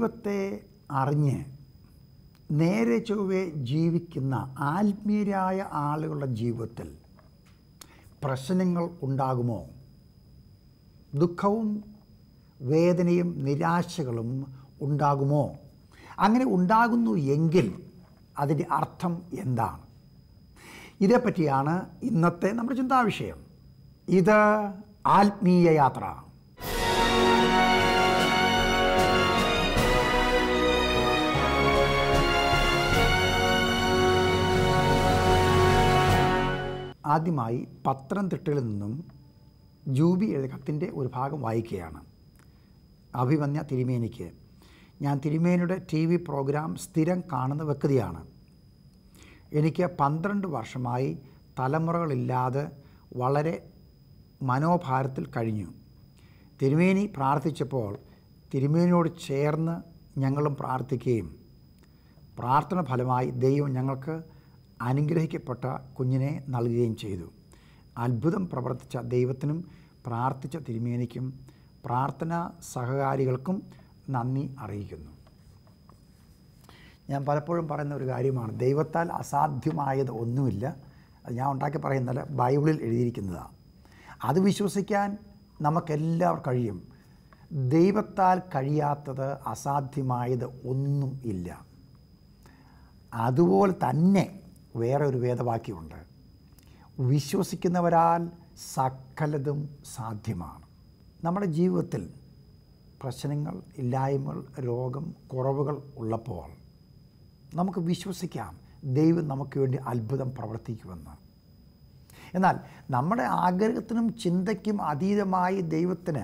ദൈവത്തെ അറിഞ്ഞ് നേരെ ചൊവ്വെ ജീവിക്കുന്ന ആത്മീയരായ ആളുകളുടെ ജീവിതത്തിൽ പ്രശ്നങ്ങൾ ഉണ്ടാകുമോ ദുഃഖവും വേദനയും നിരാശകളും ഉണ്ടാകുമോ അങ്ങനെ ഉണ്ടാകുന്നു എങ്കിൽ അതിൻ്റെ അർത്ഥം എന്താണ് ഇതേപ്പറ്റിയാണ് ഇന്നത്തെ നമ്മുടെ ചിന്താവിഷയം ഇത് ആത്മീയ യാത്ര ആദ്യമായി പത്തനംതിട്ടയിൽ നിന്നും ജൂബി എഴുതിയ കത്തിൻ്റെ ഒരു ഭാഗം വായിക്കുകയാണ് അഭിമന്യ തിരുമേനിക്ക് ഞാൻ തിരുമേനിയുടെ ടി വി പ്രോഗ്രാം സ്ഥിരം കാണുന്ന വ്യക്തിയാണ് എനിക്ക് പന്ത്രണ്ട് വർഷമായി തലമുറകളില്ലാതെ വളരെ മനോഭാരത്തിൽ കഴിഞ്ഞു തിരുമേനി പ്രാർത്ഥിച്ചപ്പോൾ തിരുമേനിയോട് ചേർന്ന് ഞങ്ങളും പ്രാർത്ഥിക്കുകയും പ്രാർത്ഥന ഫലമായി ദൈവം ഞങ്ങൾക്ക് അനുഗ്രഹിക്കപ്പെട്ട കുഞ്ഞിനെ നൽകുകയും ചെയ്തു അത്ഭുതം പ്രവർത്തിച്ച ദൈവത്തിനും പ്രാർത്ഥിച്ച തിരുമേനിക്കും പ്രാർത്ഥനാ സഹകാരികൾക്കും നന്ദി അറിയിക്കുന്നു ഞാൻ പലപ്പോഴും പറയുന്ന ഒരു കാര്യമാണ് ദൈവത്താൽ അസാധ്യമായത് ഒന്നുമില്ല അത് ഞാൻ ഉണ്ടാക്കി പറയുന്നതല്ല ബൈബിളിൽ എഴുതിയിരിക്കുന്നതാണ് അത് വിശ്വസിക്കാൻ നമുക്കെല്ലാവർക്കും കഴിയും ദൈവത്താൽ കഴിയാത്തത് അസാധ്യമായത് ഒന്നും ഇല്ല അതുപോലെ തന്നെ വേറെ ഒരു വേദവാക്യമുണ്ട് വിശ്വസിക്കുന്നവരാൽ സകലതും സാധ്യമാണ് നമ്മുടെ ജീവിതത്തിൽ പ്രശ്നങ്ങൾ ഇല്ലായ്മകൾ രോഗം കുറവുകൾ ഉള്ളപ്പോൾ നമുക്ക് വിശ്വസിക്കാം ദൈവം നമുക്ക് വേണ്ടി അത്ഭുതം പ്രവർത്തിക്കുമെന്ന് എന്നാൽ നമ്മുടെ ആഗ്രഹത്തിനും ചിന്തയ്ക്കും അതീതമായി ദൈവത്തിന്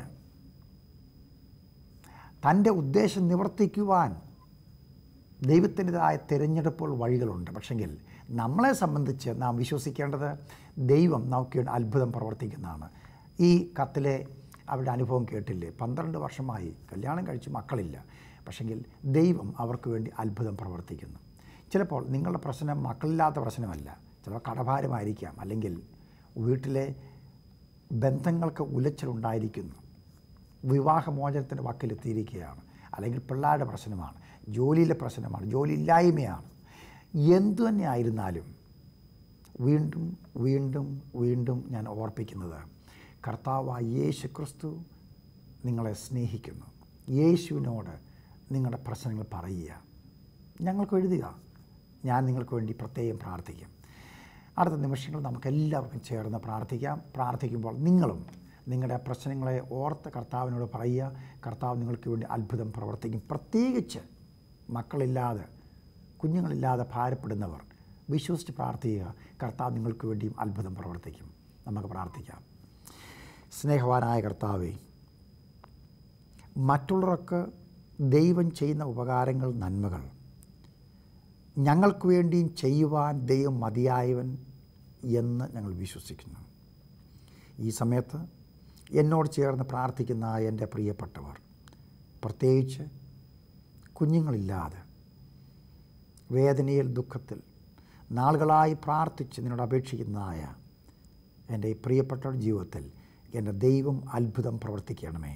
തൻ്റെ ഉദ്ദേശം നിവർത്തിക്കുവാൻ ദൈവത്തിൻ്റെതായ തിരഞ്ഞെടുപ്പുകൾ വഴികളുണ്ട് പക്ഷെങ്കിൽ നമ്മളെ സംബന്ധിച്ച് നാം വിശ്വസിക്കേണ്ടത് ദൈവം നമുക്ക് വേണ്ടി അത്ഭുതം പ്രവർത്തിക്കുന്നതാണ് ഈ കത്തിലെ അവരുടെ അനുഭവം കേട്ടില്ലേ പന്ത്രണ്ട് വർഷമായി കല്യാണം കഴിച്ച് മക്കളില്ല പക്ഷെങ്കിൽ ദൈവം അവർക്ക് വേണ്ടി അത്ഭുതം പ്രവർത്തിക്കുന്നു ചിലപ്പോൾ നിങ്ങളുടെ പ്രശ്നം മക്കളില്ലാത്ത പ്രശ്നമല്ല ചിലപ്പോൾ കടഭാരമായിരിക്കാം അല്ലെങ്കിൽ വീട്ടിലെ ബന്ധങ്ങൾക്ക് ഉലച്ചിലുണ്ടായിരിക്കുന്നു വിവാഹമോചനത്തിൻ്റെ വക്കിലെത്തിയിരിക്കുകയാണ് അല്ലെങ്കിൽ പിള്ളേരുടെ പ്രശ്നമാണ് ജോലിയിലെ പ്രശ്നമാണ് ജോലി ഇല്ലായ്മയാണ് എന്തു തന്നെ ആയിരുന്നാലും വീണ്ടും വീണ്ടും വീണ്ടും ഞാൻ ഓർപ്പിക്കുന്നത് കർത്താവായ യേശു ക്രിസ്തു നിങ്ങളെ സ്നേഹിക്കുന്നു യേശുവിനോട് നിങ്ങളുടെ പ്രശ്നങ്ങൾ പറയുക ഞങ്ങൾക്ക് എഴുതുക ഞാൻ നിങ്ങൾക്ക് വേണ്ടി പ്രത്യേകം പ്രാർത്ഥിക്കും അടുത്ത നിമിഷങ്ങൾ നമുക്കെല്ലാവർക്കും ചേർന്ന് പ്രാർത്ഥിക്കാം പ്രാർത്ഥിക്കുമ്പോൾ നിങ്ങളും നിങ്ങളുടെ പ്രശ്നങ്ങളെ ഓർത്ത് കർത്താവിനോട് പറയുക കർത്താവ് നിങ്ങൾക്ക് വേണ്ടി അത്ഭുതം പ്രവർത്തിക്കും പ്രത്യേകിച്ച് മക്കളില്ലാതെ കുഞ്ഞുങ്ങളില്ലാതെ ഭാരപ്പെടുന്നവർ വിശ്വസിച്ച് പ്രാർത്ഥിക്കുക കർത്താവ് നിങ്ങൾക്ക് വേണ്ടിയും അത്ഭുതം പ്രവർത്തിക്കും നമുക്ക് പ്രാർത്ഥിക്കാം സ്നേഹവാനായ കർത്താവേ മറ്റുള്ളവർക്ക് ദൈവം ചെയ്യുന്ന ഉപകാരങ്ങൾ നന്മകൾ ഞങ്ങൾക്ക് വേണ്ടിയും ചെയ്യുവാൻ ദൈവം മതിയായവൻ എന്ന് ഞങ്ങൾ വിശ്വസിക്കുന്നു ഈ സമയത്ത് എന്നോട് ചേർന്ന് പ്രാർത്ഥിക്കുന്ന എൻ്റെ പ്രിയപ്പെട്ടവർ പ്രത്യേകിച്ച് കുഞ്ഞുങ്ങളില്ലാതെ വേദനയിൽ ദുഃഖത്തിൽ നാളുകളായി പ്രാർത്ഥിച്ച് നിന്നോട് അപേക്ഷിക്കുന്നതായ എൻ്റെ ഈ പ്രിയപ്പെട്ടവരുടെ ജീവിതത്തിൽ എൻ്റെ ദൈവം അത്ഭുതം പ്രവർത്തിക്കണമേ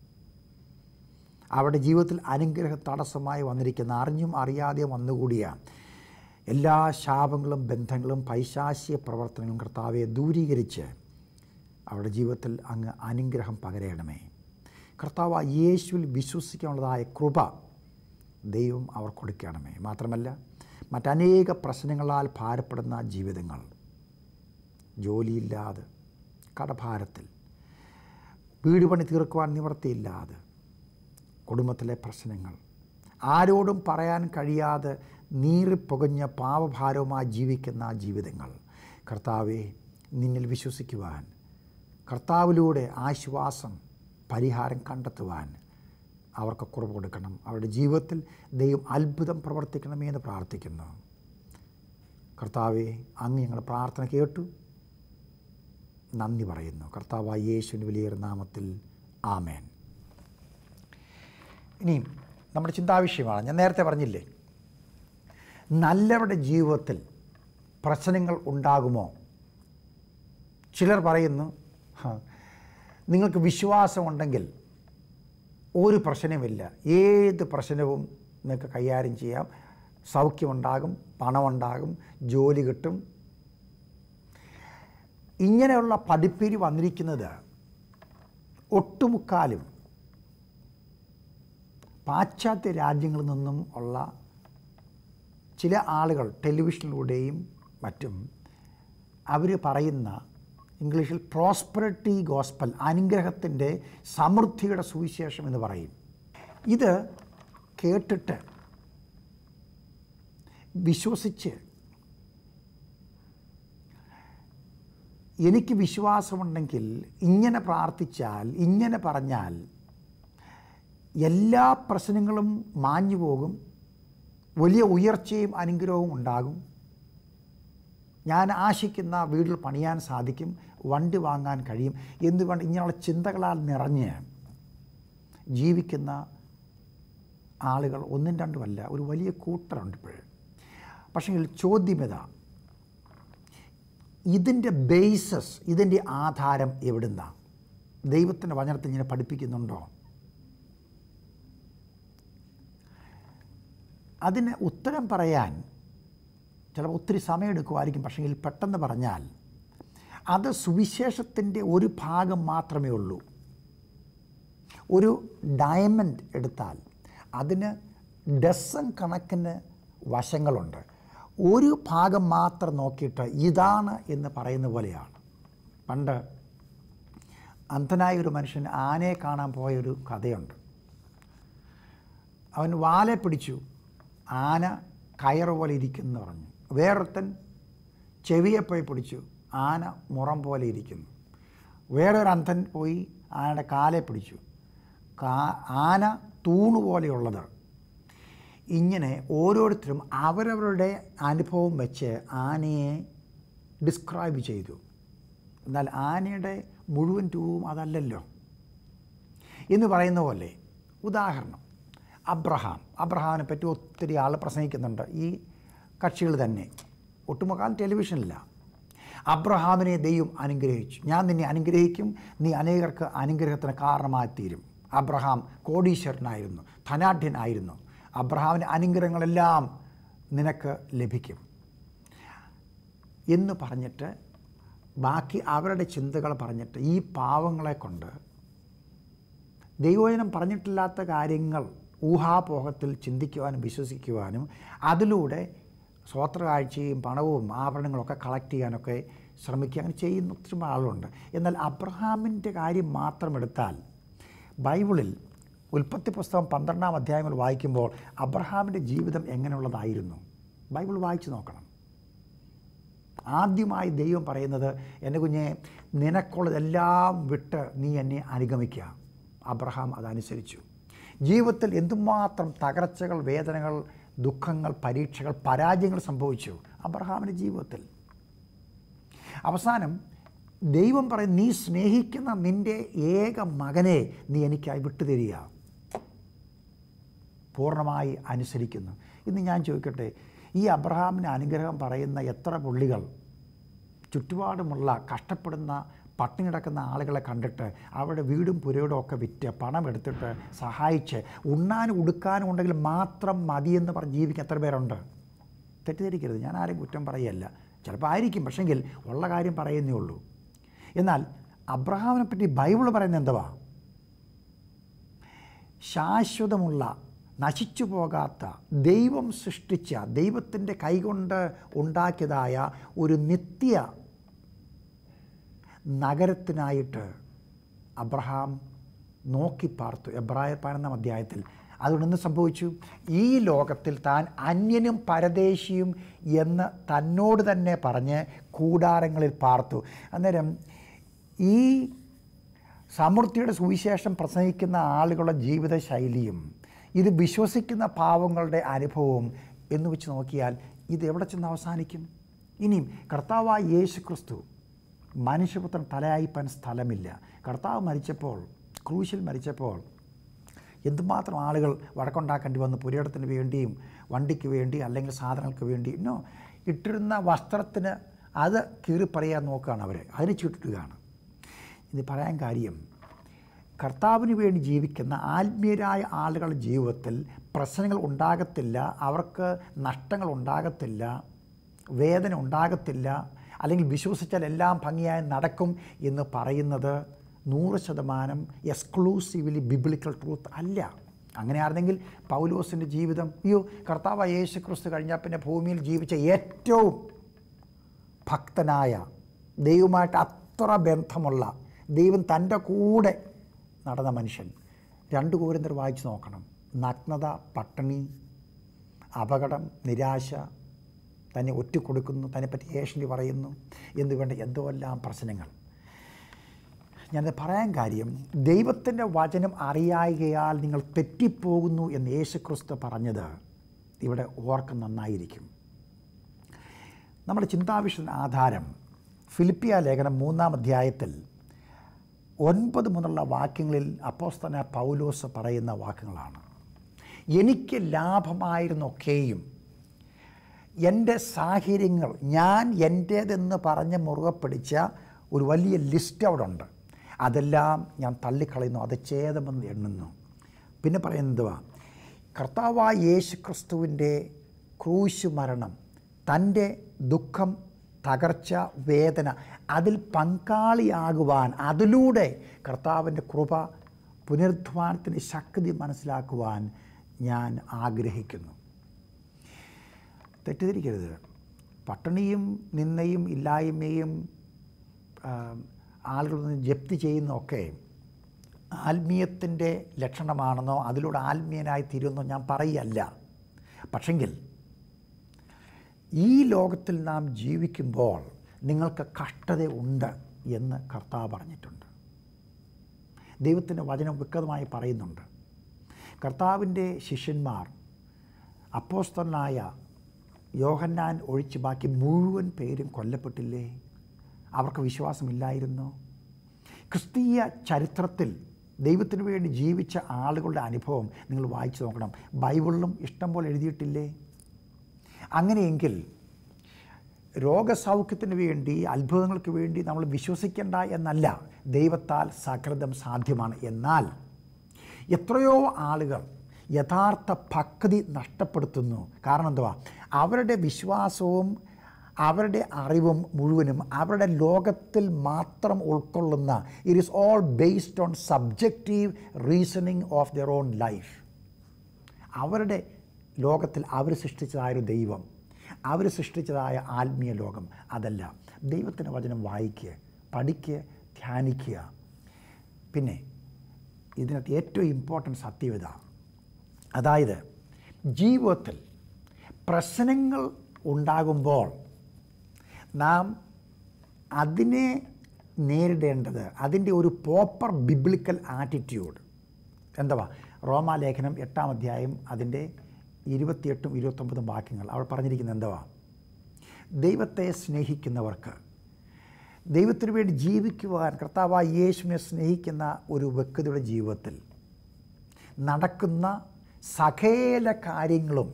അവരുടെ ജീവിതത്തിൽ അനുഗ്രഹ തടസ്സമായി വന്നിരിക്കുന്ന അറിഞ്ഞും അറിയാതെയും വന്നുകൂടിയ എല്ലാ ശാപങ്ങളും ബന്ധങ്ങളും പൈശാശിക പ്രവർത്തനങ്ങളും കർത്താവെ ദൂരീകരിച്ച് അവരുടെ ജീവിതത്തിൽ അങ്ങ് അനുഗ്രഹം പകരയണമേ കർത്താവ് യേശുവിൽ വിശ്വസിക്കാനുള്ളതായ കൃപ ദൈവം അവർ കൊടുക്കണമേ മാത്രമല്ല മറ്റനേക പ്രശ്നങ്ങളാൽ ഭാരപ്പെടുന്ന ജീവിതങ്ങൾ ജോലിയില്ലാതെ കടഭാരത്തിൽ വീട് പണി തീർക്കുവാൻ നിവർത്തിയില്ലാതെ കുടുംബത്തിലെ പ്രശ്നങ്ങൾ ആരോടും പറയാൻ കഴിയാതെ നീറിപ്പുകഞ്ഞ പാവഭാരവുമായി ജീവിക്കുന്ന ജീവിതങ്ങൾ കർത്താവെ നിന്നിൽ വിശ്വസിക്കുവാൻ കർത്താവിലൂടെ ആശ്വാസം പരിഹാരം കണ്ടെത്തുവാൻ അവർക്ക് കുറവ് കൊടുക്കണം അവരുടെ ജീവിതത്തിൽ ദൈവം അത്ഭുതം പ്രവർത്തിക്കണമേ എന്ന് പ്രാർത്ഥിക്കുന്നു കർത്താവെ അങ്ങ് ഞങ്ങളുടെ പ്രാർത്ഥന കേട്ടു നന്ദി പറയുന്നു കർത്താവായ യേശുവിൻ്റെ വലിയ നാമത്തിൽ ആമേൻ ഇനിയും നമ്മുടെ ചിന്താവിഷയമാണ് ഞാൻ നേരത്തെ പറഞ്ഞില്ലേ നല്ലവരുടെ ജീവിതത്തിൽ പ്രശ്നങ്ങൾ ഉണ്ടാകുമോ ചിലർ പറയുന്നു "ഹ, നിങ്ങൾക്ക് വിശ്വാസമുണ്ടെങ്കിൽ ഒരു പ്രശ്നമില്ല ഏത് പ്രശ്നവും നിങ്ങൾക്ക് കൈകാര്യം ചെയ്യാം സൗഖ്യമുണ്ടാകും പണമുണ്ടാകും ജോലി കിട്ടും ഇങ്ങനെയുള്ള പഠിപ്പിരി വന്നിരിക്കുന്നത് ഒട്ടുമുക്കാലും പാശ്ചാത്യ രാജ്യങ്ങളിൽ നിന്നും ഉള്ള ചില ആളുകൾ ടെലിവിഷനിലൂടെയും മറ്റും അവർ പറയുന്ന ഇംഗ്ലീഷിൽ പ്രോസ്പെറിറ്റി ഗോസ്പൽ അനുഗ്രഹത്തിൻ്റെ സമൃദ്ധിയുടെ സുവിശേഷം എന്ന് പറയും ഇത് കേട്ടിട്ട് വിശ്വസിച്ച് എനിക്ക് വിശ്വാസമുണ്ടെങ്കിൽ ഇങ്ങനെ പ്രാർത്ഥിച്ചാൽ ഇങ്ങനെ പറഞ്ഞാൽ എല്ലാ പ്രശ്നങ്ങളും മാഞ്ഞു പോകും വലിയ ഉയർച്ചയും അനുഗ്രഹവും ഉണ്ടാകും ഞാൻ ആശിക്കുന്ന വീട്ടിൽ പണിയാൻ സാധിക്കും വണ്ടി വാങ്ങാൻ കഴിയും എന്തുകൊണ്ട് ഇങ്ങനെയുള്ള ചിന്തകളാൽ നിറഞ്ഞ് ജീവിക്കുന്ന ആളുകൾ ഒന്നും രണ്ടുമല്ല ഒരു വലിയ കൂട്ടറുണ്ട് ഇപ്പോഴും പക്ഷേ ചോദ്യം ഇതാ ഇതിൻ്റെ ബേസസ് ഇതിൻ്റെ ആധാരം എവിടുന്നാണ് ദൈവത്തിൻ്റെ വചനത്തിൽ ഇങ്ങനെ പഠിപ്പിക്കുന്നുണ്ടോ അതിന് ഉത്തരം പറയാൻ ചിലപ്പോൾ ഒത്തിരി സമയമെടുക്കുമായിരിക്കും പക്ഷെങ്കിൽ പെട്ടെന്ന് പറഞ്ഞാൽ അത് സുവിശേഷത്തിൻ്റെ ഒരു ഭാഗം മാത്രമേ ഉള്ളൂ ഒരു ഡയമണ്ട് എടുത്താൽ അതിന് ഡസൻ കണക്കിന് വശങ്ങളുണ്ട് ഒരു ഭാഗം മാത്രം നോക്കിയിട്ട് ഇതാണ് എന്ന് പറയുന്ന പോലെയാണ് പണ്ട് അന്ധനായ ഒരു മനുഷ്യൻ ആനയെ കാണാൻ പോയൊരു കഥയുണ്ട് അവൻ വാലെ പിടിച്ചു ആന കയറ് പോലെ ഇരിക്കുന്നു എന്ന് പറഞ്ഞു വേറൊരുത്തൻ ചെവിയെ പോയി പിടിച്ചു ആന മുറം പോലെ ഇരിക്കുന്നു വേറൊരു അന്ധൻ പോയി ആനയുടെ കാലെ പിടിച്ചു കാ ആന തൂണ് പോലെയുള്ളത് ഇങ്ങനെ ഓരോരുത്തരും അവരവരുടെ അനുഭവം വെച്ച് ആനയെ ഡിസ്ക്രൈബ് ചെയ്തു എന്നാൽ ആനയുടെ മുഴുവൻ രൂപവും അതല്ലല്ലോ എന്ന് പറയുന്ന പോലെ ഉദാഹരണം അബ്രഹാം അബ്രഹാമിനെ പറ്റി ഒത്തിരി ആൾ പ്രസംഗിക്കുന്നുണ്ട് ഈ കക്ഷികൾ തന്നെ ഒട്ടുമുക്കാൽ ടെലിവിഷനില്ല അബ്രഹാമിനെ ദൈവം അനുഗ്രഹിച്ചു ഞാൻ നിന്നെ അനുഗ്രഹിക്കും നീ അനേകർക്ക് അനുഗ്രഹത്തിന് കാരണമായി തീരും അബ്രഹാം കോടീശ്വരനായിരുന്നു ധനാഢ്യനായിരുന്നു അബ്രഹാമിൻ്റെ അനുഗ്രഹങ്ങളെല്ലാം നിനക്ക് ലഭിക്കും എന്ന് പറഞ്ഞിട്ട് ബാക്കി അവരുടെ ചിന്തകൾ പറഞ്ഞിട്ട് ഈ പാവങ്ങളെ കൊണ്ട് ദൈവവചനം പറഞ്ഞിട്ടില്ലാത്ത കാര്യങ്ങൾ ഊഹാപോഹത്തിൽ ചിന്തിക്കുവാനും വിശ്വസിക്കുവാനും അതിലൂടെ സ്വോത്രകാഴ്ചയും പണവും ആഭരണങ്ങളൊക്കെ കളക്ട് ചെയ്യാനൊക്കെ ശ്രമിക്കുക അങ്ങനെ ചെയ്യുന്ന ഒത്തിരി ആളുണ്ട് എന്നാൽ അബ്രഹാമിൻ്റെ കാര്യം മാത്രം എടുത്താൽ ബൈബിളിൽ ഉൽപ്പത്തി പുസ്തകം പന്ത്രണ്ടാം അധ്യായങ്ങൾ വായിക്കുമ്പോൾ അബ്രഹാമിൻ്റെ ജീവിതം എങ്ങനെയുള്ളതായിരുന്നു ബൈബിൾ വായിച്ചു നോക്കണം ആദ്യമായി ദൈവം പറയുന്നത് എൻ്റെ കുഞ്ഞെ നിനക്കുള്ളതെല്ലാം വിട്ട് നീ എന്നെ അനുഗമിക്കുക അബ്രഹാം അതനുസരിച്ചു ജീവിതത്തിൽ എന്തുമാത്രം തകർച്ചകൾ വേദനകൾ ദുഃഖങ്ങൾ പരീക്ഷകൾ പരാജയങ്ങൾ സംഭവിച്ചു അബ്രഹാമിൻ്റെ ജീവിതത്തിൽ അവസാനം ദൈവം പറയും നീ സ്നേഹിക്കുന്ന നിൻ്റെ ഏക മകനെ നീ എനിക്കായി വിട്ടുതരിക പൂർണ്ണമായി അനുസരിക്കുന്നു ഇന്ന് ഞാൻ ചോദിക്കട്ടെ ഈ അബ്രഹാമിന് അനുഗ്രഹം പറയുന്ന എത്ര പുള്ളികൾ ചുറ്റുപാടുമുള്ള കഷ്ടപ്പെടുന്ന പട്ടിണി കിടക്കുന്ന ആളുകളെ കണ്ടിട്ട് അവരുടെ വീടും പുരയോടും ഒക്കെ വിറ്റ് പണം എടുത്തിട്ട് സഹായിച്ച് ഉണ്ണാനും ഉടുക്കാനും ഉണ്ടെങ്കിൽ മാത്രം മതിയെന്ന് പറഞ്ഞ് ജീവിക്കാൻ എത്ര പേരുണ്ട് തെറ്റിദ്ധരിക്കരുത് ഞാൻ ആരും കുറ്റം പറയല്ല ചിലപ്പോൾ ആയിരിക്കും പക്ഷെങ്കിൽ ഉള്ള കാര്യം പറയുന്നേ ഉള്ളൂ എന്നാൽ അബ്രഹാമിനെ പറ്റി ബൈബിൾ പറയുന്നത് എന്തുവാ ശാശ്വതമുള്ള നശിച്ചു പോകാത്ത ദൈവം സൃഷ്ടിച്ച ദൈവത്തിൻ്റെ കൈകൊണ്ട് ഉണ്ടാക്കിയതായ ഒരു നിത്യ നഗരത്തിനായിട്ട് അബ്രഹാം നോക്കി പാർത്തു എബ്രായർ പതിനൊന്നാം അധ്യായത്തിൽ അതുകൊണ്ട് എന്ത് സംഭവിച്ചു ഈ ലോകത്തിൽ താൻ അന്യനും പരദേശിയും എന്ന് തന്നോട് തന്നെ പറഞ്ഞ് കൂടാരങ്ങളിൽ പാർത്തു അന്നേരം ഈ സമൃദ്ധിയുടെ സുവിശേഷം പ്രസംഗിക്കുന്ന ആളുകളുടെ ജീവിത ശൈലിയും ഇത് വിശ്വസിക്കുന്ന പാവങ്ങളുടെ അനുഭവവും എന്ന് വെച്ച് നോക്കിയാൽ ഇത് എവിടെ ചെന്ന് അവസാനിക്കും ഇനിയും കർത്താവായ യേശു ക്രിസ്തു മനുഷ്യപുത്രൻ തലയായിപ്പാൻ സ്ഥലമില്ല കർത്താവ് മരിച്ചപ്പോൾ ക്രൂശിൽ മരിച്ചപ്പോൾ എന്തുമാത്രം ആളുകൾ വഴക്കുണ്ടാക്കേണ്ടി വന്നു പുരയിടത്തിന് വേണ്ടിയും വണ്ടിക്ക് വേണ്ടി അല്ലെങ്കിൽ സാധനങ്ങൾക്ക് വേണ്ടി ഇന്നോ ഇട്ടിരുന്ന വസ്ത്രത്തിന് അത് കീറി പറയാൻ നോക്കുകയാണ് അവർ അതിന് ചുട്ടുകയാണ് ഇത് പറയാൻ കാര്യം കർത്താവിന് വേണ്ടി ജീവിക്കുന്ന ആത്മീയരായ ആളുകളുടെ ജീവിതത്തിൽ പ്രശ്നങ്ങൾ ഉണ്ടാകത്തില്ല അവർക്ക് നഷ്ടങ്ങൾ ഉണ്ടാകത്തില്ല വേദന ഉണ്ടാകത്തില്ല അല്ലെങ്കിൽ വിശ്വസിച്ചാൽ എല്ലാം ഭംഗിയായി നടക്കും എന്ന് പറയുന്നത് നൂറ് ശതമാനം എക്സ്ക്ലൂസീവ്ലി ബിബ്ലിക്കൽ ട്രൂത്ത് അല്ല അങ്ങനെയായിരുന്നെങ്കിൽ പൗലോസിൻ്റെ ജീവിതം അയ്യോ കർത്താവ് യേശു ക്രിസ്തു കഴിഞ്ഞാൽ പിന്നെ ഭൂമിയിൽ ജീവിച്ച ഏറ്റവും ഭക്തനായ ദൈവമായിട്ട് അത്ര ബന്ധമുള്ള ദൈവം തൻ്റെ കൂടെ നടന്ന മനുഷ്യൻ രണ്ട് കോരിന്തർ വായിച്ച് നോക്കണം നഗ്നത പട്ടിണി അപകടം നിരാശ തന്നെ ഒറ്റിക്കൊടുക്കുന്നു തന്നെപ്പറ്റി ഏഷണി പറയുന്നു എന്ന് വേണ്ട എന്തെല്ലാം പ്രശ്നങ്ങൾ ഞാനത് പറയാൻ കാര്യം ദൈവത്തിൻ്റെ വചനം അറിയായികയാൽ നിങ്ങൾ തെറ്റിപ്പോകുന്നു എന്ന് യേശുക്രിസ്തു പറഞ്ഞത് ഇവിടെ ഓർക്കം നന്നായിരിക്കും നമ്മുടെ ചിന്താവിഷയ ആധാരം ഫിലിപ്പിയ ലേഖനം മൂന്നാം അധ്യായത്തിൽ ഒൻപത് മുതലുള്ള വാക്യങ്ങളിൽ അപ്പോസ്തന പൗലോസ് പറയുന്ന വാക്യങ്ങളാണ് എനിക്ക് ലാഭമായിരുന്നൊക്കെയും എൻ്റെ സാഹചര്യങ്ങൾ ഞാൻ എൻ്റേതെന്ന് പറഞ്ഞ് മുറുകെ പിടിച്ച ഒരു വലിയ ലിസ്റ്റ് അവിടെ ഉണ്ട് അതെല്ലാം ഞാൻ തള്ളിക്കളയുന്നു അത് ഛേദമെന്ന് എണ്ണുന്നു പിന്നെ പറയുന്നതുവാ കർത്താവായ യേശു ക്രിസ്തുവിൻ്റെ ക്രൂശ് മരണം തൻ്റെ ദുഃഖം തകർച്ച വേദന അതിൽ പങ്കാളിയാകുവാൻ അതിലൂടെ കർത്താവിൻ്റെ കൃപ പുനരുദ്ധാനത്തിൻ്റെ ശക്തി മനസ്സിലാക്കുവാൻ ഞാൻ ആഗ്രഹിക്കുന്നു തെറ്റിദ്ധരിക്കരുത് പട്ടിണിയും നിന്നയും ഇല്ലായ്മയും ആ, ആളുകളിൽ നിന്ന് ജപ്തി ചെയ്യുന്നതൊക്കെ ആത്മീയത്തിൻ്റെ ലക്ഷണമാണെന്നോ അതിലൂടെ ആത്മീയനായി തീരുമെന്നോ ഞാൻ പറയല്ല പക്ഷെങ്കിൽ ഈ ലോകത്തിൽ നാം ജീവിക്കുമ്പോൾ നിങ്ങൾക്ക് കഷ്ടത ഉണ്ട് എന്ന് കർത്താവ് പറഞ്ഞിട്ടുണ്ട് ദൈവത്തിൻ്റെ വചനം വ്യക്തമായി പറയുന്നുണ്ട് കർത്താവിൻ്റെ ശിഷ്യന്മാർ അപ്പോസ്തലനായ യോഹന്നാൻ ഒഴിച്ച് ബാക്കി മുഴുവൻ പേരും കൊല്ലപ്പെട്ടില്ലേ അവർക്ക് വിശ്വാസമില്ലായിരുന്നു ക്രിസ്തീയ ചരിത്രത്തിൽ ദൈവത്തിന് വേണ്ടി ജീവിച്ച ആളുകളുടെ അനുഭവം നിങ്ങൾ വായിച്ചു നോക്കണം ബൈബിളിലും ഇഷ്ടം പോലെ എഴുതിയിട്ടില്ലേ അങ്ങനെയെങ്കിൽ രോഗസൗഖ്യത്തിന് വേണ്ടി അത്ഭുതങ്ങൾക്ക് വേണ്ടി നമ്മൾ വിശ്വസിക്കേണ്ട എന്നല്ല ദൈവത്താൽ സകൃതം സാധ്യമാണ് എന്നാൽ എത്രയോ ആളുകൾ യഥാർത്ഥ ഭക്തി നഷ്ടപ്പെടുത്തുന്നു കാരണം എന്തുവാ അവരുടെ വിശ്വാസവും അവരുടെ അറിവും മുഴുവനും അവരുടെ ലോകത്തിൽ മാത്രം ഉൾക്കൊള്ളുന്ന it is all based on subjective reasoning of their own life അവരുടെ ലോകത്തിൽ അവർ സൃഷ്ടിച്ചതായ ഒരു ദൈവം അവർ സൃഷ്ടിച്ചതായ ആത്മീയ ലോകം അതല്ല ദൈവത്തിൻ്റെ വചനം വായിക്കുക പഠിക്കുക ധ്യാനിക്കുക പിന്നെ ഇതിനകത്ത് ഏറ്റവും ഇമ്പോർട്ടൻറ്റ് സത്യവിത അതായത് ജീവിതത്തിൽ പ്രശ്നങ്ങൾ ഉണ്ടാകുമ്പോൾ നാം അതിനെ നേരിടേണ്ടത് അതിൻ്റെ ഒരു പ്രോപ്പർ ബിബ്ലിക്കൽ ആറ്റിറ്റ്യൂഡ് എന്തുവാ റോമാലേഖനം എട്ടാം അധ്യായം അതിൻ്റെ ഇരുപത്തിയെട്ടും ഇരുപത്തൊമ്പതും വാക്യങ്ങൾ അവിടെ പറഞ്ഞിരിക്കുന്നത് എന്തുവാ ദൈവത്തെ സ്നേഹിക്കുന്നവർക്ക് ദൈവത്തിന് വേണ്ടി ജീവിക്കുവാൻ കർത്താവായ യേശുവിനെ സ്നേഹിക്കുന്ന ഒരു വ്യക്തിയുടെ ജീവിതത്തിൽ നടക്കുന്ന സകല കാര്യങ്ങളും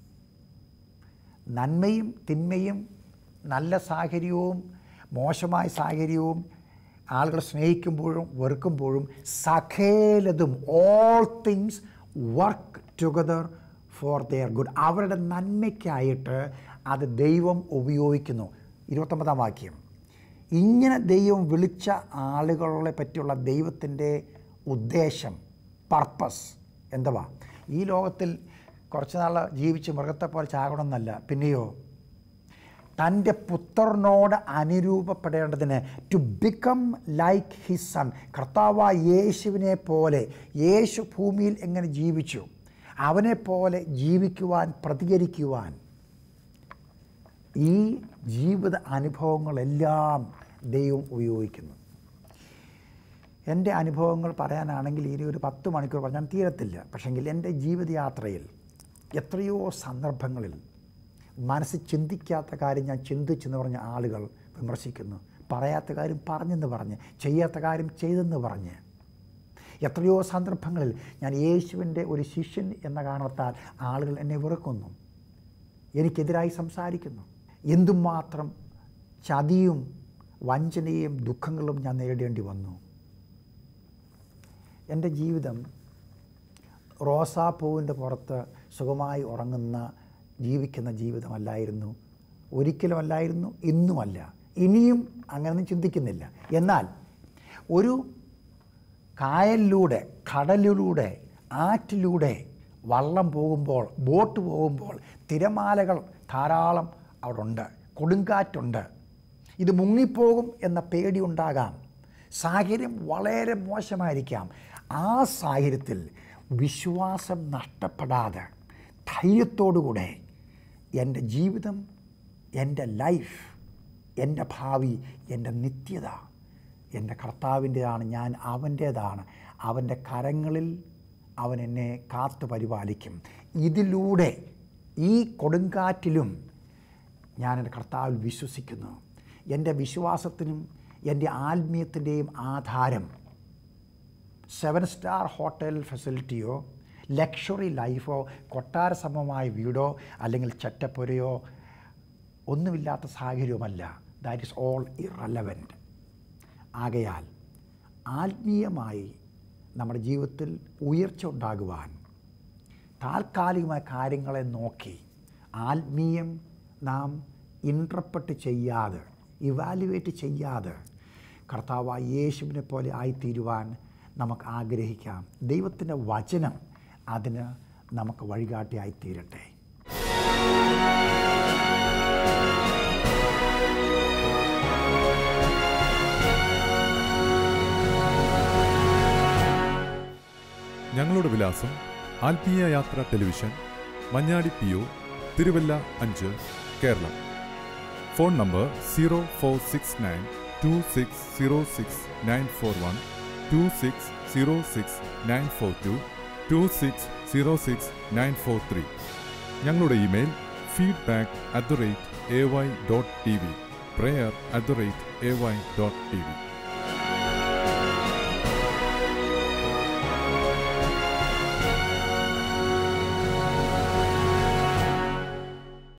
നന്മയും തിന്മയും നല്ല സാഹചര്യവും മോശമായ സാഹചര്യവും ആളുകളെ സ്നേഹിക്കുമ്പോഴും വെറുക്കുമ്പോഴും സകലതും all things work together for their good അവരുടെ നന്മയ്ക്കായിട്ട് അത് ദൈവം ഉപയോഗിക്കുന്നു ഇരുപത്തൊമ്പതാം വാക്യം ഇങ്ങനെ ദൈവം വിളിച്ച ആളുകളെ പറ്റിയുള്ള ദൈവത്തിൻ്റെ ഉദ്ദേശം പർപ്പസ് എന്തുവാ ഈ ലോകത്തിൽ കുറച്ച് നാൾ ജീവിച്ച് മൃഗത്തെ പോലെ ചാകണമെന്നല്ല പിന്നെയോ തൻ്റെ പുത്രനോട് അനുരൂപപ്പെടേണ്ടതിന് to become like his son കർത്താവ യേശുവിനെ പോലെ യേശു ഭൂമിയിൽ എങ്ങനെ ജീവിച്ചു അവനെ പോലെ ജീവിക്കുവാൻ പ്രതികരിക്കുവാൻ ഈ ജീവിത അനുഭവങ്ങളെല്ലാം ദൈവം ഉപയോഗിക്കുന്നു എൻ്റെ അനുഭവങ്ങൾ പറയാനാണെങ്കിൽ ഇനി ഒരു പത്ത് മണിക്കൂർ പറഞ്ഞാൽ തീരത്തില്ല പക്ഷെങ്കിൽ എൻ്റെ ജീവിതയാത്രയിൽ എത്രയോ സന്ദർഭങ്ങളിൽ മനസ്സിൽ ചിന്തിക്കാത്ത കാര്യം ഞാൻ ചിന്തിച്ചെന്ന് പറഞ്ഞ ആളുകൾ വിമർശിക്കുന്നു പറയാത്ത കാര്യം പറഞ്ഞെന്ന് പറഞ്ഞ് ചെയ്യാത്ത കാര്യം ചെയ്തെന്ന് പറഞ്ഞ് എത്രയോ സന്ദർഭങ്ങളിൽ ഞാൻ യേശുവിൻ്റെ ഒരു ശിഷ്യൻ എന്ന കാരണത്താൽ ആളുകൾ എന്നെ വെറുക്കുന്നു എനിക്കെതിരായി സംസാരിക്കുന്നു എന്തുമാത്രം ചതിയും വഞ്ചനയും ദുഃഖങ്ങളും ഞാൻ നേരിടേണ്ടി വന്നു എൻ്റെ ജീവിതം റോസാപ്പൂവിൻ്റെ പുറത്ത് സുഖമായി ഉറങ്ങുന്ന ജീവിക്കുന്ന ജീവിതമല്ലായിരുന്നു ഒരിക്കലും അല്ലായിരുന്നു ഇന്നുമല്ല ഇനിയും അങ്ങനെയൊന്നും ചിന്തിക്കുന്നില്ല എന്നാൽ ഒരു കായലിലൂടെ കടലിലൂടെ ആറ്റിലൂടെ വള്ളം പോകുമ്പോൾ ബോട്ട് പോകുമ്പോൾ തിരമാലകൾ ധാരാളം അവിടെ ഉണ്ട് കൊടുങ്കാറ്റുണ്ട് ഇത് മുങ്ങിപ്പോകും എന്ന പേടി ഉണ്ടാകാം സാഹചര്യം വളരെ മോശമായിരിക്കാം ആ സാഹചര്യത്തിൽ വിശ്വാസം നഷ്ടപ്പെടാതെ ധൈര്യത്തോടുകൂടെ എൻ്റെ ജീവിതം എൻ്റെ ലൈഫ് എൻ്റെ ഭാവി എൻ്റെ നിത്യത എൻ്റെ കർത്താവിൻ്റെതാണ് ഞാൻ അവൻ്റേതാണ് അവൻ്റെ കരങ്ങളിൽ അവൻ എന്നെ കാത്തു പരിപാലിക്കും ഇതിലൂടെ ഈ കൊടുങ്കാറ്റിലും ഞാൻ എൻ്റെ കർത്താവിൽ വിശ്വസിക്കുന്നു എൻ്റെ വിശ്വാസത്തിനും എൻ്റെ ആത്മീയത്തിൻ്റെയും ആധാരം സെവൻ സ്റ്റാർ ഹോട്ടൽ ഫെസിലിറ്റിയോ ലക്ഷറി ലൈഫോ കൊട്ടാര സമമായ വീടോ അല്ലെങ്കിൽ ചട്ടപ്പുരയോ ഒന്നുമില്ലാത്ത സാഹചര്യമല്ല ദാറ്റ് ഈസ് ഓൾ ഇറലവൻറ്റ് ആകയാൽ ആത്മീയമായി നമ്മുടെ ജീവിതത്തിൽ ഉയർച്ച ഉണ്ടാകുവാൻ താൽക്കാലികമായ കാര്യങ്ങളെ നോക്കി ആത്മീയം നാം ഇൻട്രപ്പെട്ട് ചെയ്യാതെ ഇവാലുവേറ്റ് ചെയ്യാതെ കർത്താവായ യേശുവിനെ പോലെ ആയിത്തീരുവാൻ നമുക്ക് ആഗ്രഹിക്കാം ദൈവത്തിൻ്റെ വചനം അതിന് നമുക്ക് വഴികാട്ടിയായിത്തീരട്ടെ ഞങ്ങളുടെ വിലാസം Athmeeya Yathra television Manjadi P O Thiruvalla അഞ്ച് Keralam phone number zero four six nine two six zero six nine four one two six zero six nine four two two six zero six nine four three ഞങ്ങളുടെ email feedback at the rate A Y dot T V prayer at the rate A Y dot T V